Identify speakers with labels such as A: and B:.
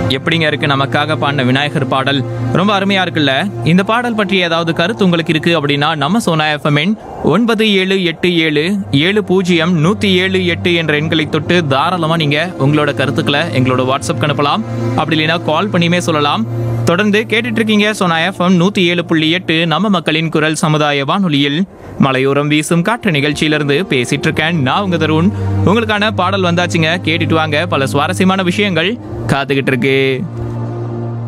A: எப்படிங்க இருக்கு நமக்காக பாடின விநாயகர் பாடல் ரொம்ப அருமையா இருக்குல்ல இந்த பாடல் பற்றி ஏதாவது கருத்து உங்களுக்கு இருக்கு அப்படின்னா நம்ம சோனா எஃப்எம்என் ஒன்பது ஏழு எட்டு ஏழு ஏழு பூஜ்ஜியம் நூத்தி ஏழு எட்டு என்ற எண்களை தொட்டு தாராளமா நீங்க உங்களோட கருத்துக்களை எங்களோட வாட்ஸ்அப் அனுப்பலாம் அப்படி இல்லைன்னா கால் பண்ணியுமே சொல்லலாம் தொடர்ந்து கேட்டுட்டு இருக்கீங்க சோனா எஃப்எம் நூத்தி ஏழு புள்ளி எட்டு நம்ம மக்களின் குரல் சமுதாய வானொலியில் மலையோரம் வீசும் காற்று நிகழ்ச்சியிலிருந்து பேசிட்டு இருக்கேன் நான் உங்க தருண் உங்களுக்கான பாடல் வந்தாச்சுங்க கேட்டுட்டு வாங்க பல சுவாரஸ்யமான விஷயங்கள் காத்துக்கிட்டு இருக்கு